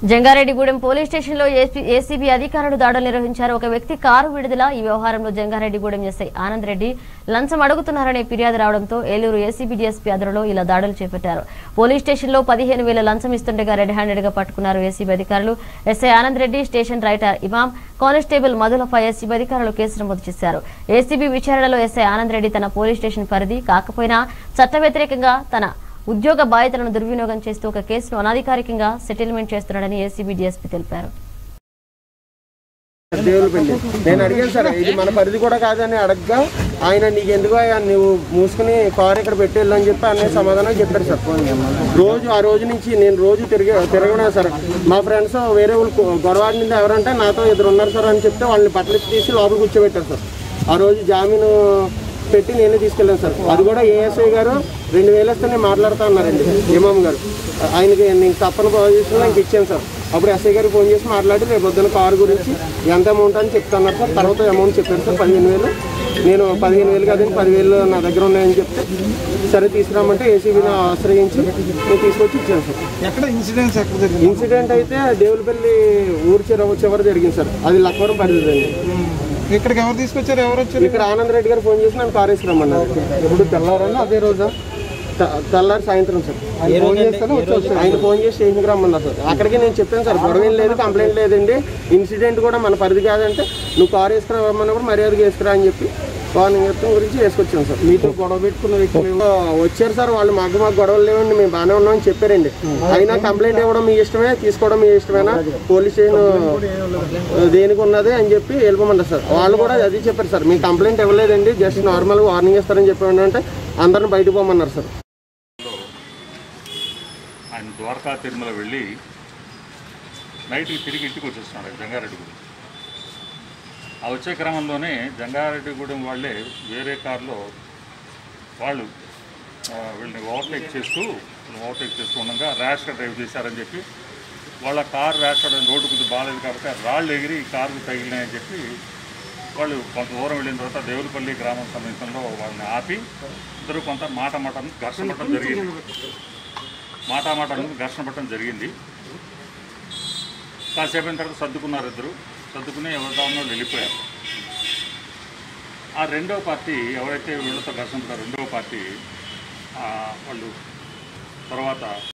Jangareddygudem police స్టేషన్లో A C- ACB అధికారులు దాడులు నిర్వహించారు ఒక వ్యక్తి కారు విడుదల ఈ వ్యవహారంలో జంగారెడ్డిగూడెం ఎస్ఐ ఆనంద్ రెడ్డి లంచం అడుగుతున్నారనే ఫిర్యాదు రావడంతో ఏలూరు ఏసీబీ డీఎస్పీ ఆధ్వర్యంలో ఇలా దాడులు చేపట్టారు పోలీస్ స్టేషన్లో పదిహేను వేల లంచం ఇస్తుండగా రెడ్ హ్యాండెడ్ గా పట్టుకున్నారు ఏసీబీ అధికారులు SI Anand Reddy station writer Imam constable మధులపై ఏసీబీ అధికారులు కేసు నమోదు చేశారు ఏసీబీ విచారణలో ఎస్ఐ ఆనంద్ రెడ్డి తన పోలీస్ స్టేషన్ పరిధి కాకపోయినా చట్ట వ్యతిరేకంగా తన ఉద్యోగ బాధ్యతలను దుర్వినియోగం చేస్తూ ఒక కేసును అనధికారికంగా సెటిల్మెంట్ చేస్తున్నాడని ఏసీబీ డీఎస్పీ తెలిపారు దేవులపల్లి నేను అడిగాను సార్ ఇది మన పరిధి కూడా కాదని అడగగా ఆయన నీకు ఎందుకు అయ్యా నువ్వు మూసుకుని కారు ఇక్కడ పెట్టి వెళ్ళని చెప్పి అనే సమాధానం చెప్పారు సార్ రోజు ఆ రోజు నుంచి నేను రోజు తిరిగి తిరగడం సార్ మా ఫ్రెండ్స్ వేరే వాళ్ళు గొడవాడింది ఎవరంటే నాతో ఇద్దరు ఉన్నారు సార్ అని చెప్తే వాళ్ళని బట్టలు తీసి లోపల కూర్చోబెట్టారు సార్ ఆ రోజు జామీను పెట్టి నేనే తీసుకెళ్ళాను సార్ అది కూడా ఏఎస్ఐ గారు రెండు వేలు ఇస్తే నేను మాట్లాడుతా అన్నారండి ఇమాం గారు ఆయనకి నేను తప్పని పొజిషన్లో ఇంక ఇచ్చాను సార్ అప్పుడు ఎస్ఐ గారికి ఫోన్ చేసి మాట్లాడి రేపు పొద్దున్న కారు గురించి ఎంత అమౌంట్ అని చెప్తున్నారు సార్ తర్వాత అమౌంట్ చెప్పారు సార్ పదిహేను వేలు నేను పదిహేను వేలు కాదని పదివేలు నా దగ్గర ఉన్నాయని చెప్తే సరే తీసుకురామంటే ఏసీబీని ఆశ్రయించి నేను తీసుకొచ్చి ఇచ్చాను సార్ ఎక్కడ ఇన్సిడెంట్స్ ఎక్కడ జరిగింది ఇన్సిడెంట్ అయితే దేవులపల్లి ఊరు చివరి చివరి జరిగింది సార్ అది లక్వరం పరిధి అండి ఇక్కడికి ఎవరు తీసుకొచ్చారు ఎవరు వచ్చారు ఇక్కడ ఆనంద్ రెడ్డి గారు ఫోన్ చేసి నన్ను కారు వేసుకురమ్మన్నారు ఎప్పుడు తెల్లారని అదే రోజా త- తెల్లారి సాయంత్రం సార్ ఆయన ఫోన్ చేస్తాను వచ్చి సార్ ఆయన ఫోన్ చేసి స్టేషన్కి రమ్మన్నారు సార్ అక్కడికి నేను చెప్పాను సార్ గొడవ ఏం లేదు కంప్లైంట్ లేదండి ఇన్సిడెంట్ కూడా మన పరిధి కాదంటే నువ్వు కారు వేసుకురామన్నప్పుడు మర్యాదగా వేసుకురా అని చెప్పి వార్నింగ్ ఇవ్వడం గురించి వేసుకొచ్చాను సార్ మీతో గొడవ పెట్టుకున్న వ్యక్తులు వచ్చారు సార్ వాళ్ళు మాకు మాకు గొడవలు లేవండి మేము బాగానే ఉన్నామని చెప్పారండి అయినా కంప్లైంట్ ఇవ్వడం మీ ఇష్టమే తీసుకోవడం మీ ఇష్టమేనా పోలీస్ స్టేషన్ దేనికి ఉన్నది అని చెప్పి వెళ్ళిపోమంటారు సార్ వాళ్ళు కూడా అది చెప్పారు సార్ మీ కంప్లైంట్ ఇవ్వలేదండి జస్ట్ నార్మల్గా వార్నింగ్ ఇస్తారని చెప్పామంటే అంటే అందరిని బయటకు పోమన్నారు సార్ ఆయన ద్వారకా తిరుమల వెళ్ళి నైట్కి తిరిగి ఇంటికి వచ్చేస్తున్నాడు జంగారెడ్డిగూడెం ఆ వచ్చే క్రమంలోనే జంగారెడ్డిగూడెం వాళ్ళే వేరే కారులో వాళ్ళు ఆ, వీళ్ళని ఓవర్టేక్ చేస్తూ ఓవర్టేక్ చేస్తూ ఉండగా ర్యాష్గా డ్రైవ్ చేశారని చెప్పి వాళ్ళ కారు ర్యాష్ అవడం రోడ్డు కొద్దిగా బాగాలేదు కాబట్టి ఆ రాళ్ళు ఎగిరి ఈ కారుకు తగిలినాయని చెప్పి వాళ్ళు కొంత దూరం వెళ్ళిన తర్వాత దేవులపల్లి గ్రామం సమీపంలో వాళ్ళని ఆపి ఇద్దరు కొంత మాట మాట ఘర్షణ పడటం జరిగింది మాట మాట ఘర్షణ పడటం జరిగింది కాసేపు అయిన తర్వాత సర్దుకున్నారు ఇద్దరు సర్దుకుని ఎవరి దానిలో వెళ్ళిపోయారు ఆ రెండో పార్టీ ఎవరైతే వీళ్ళతో ఘర్షణ పడ్డారో రెండో పార్టీ ఆ, వాళ్ళు తర్వాత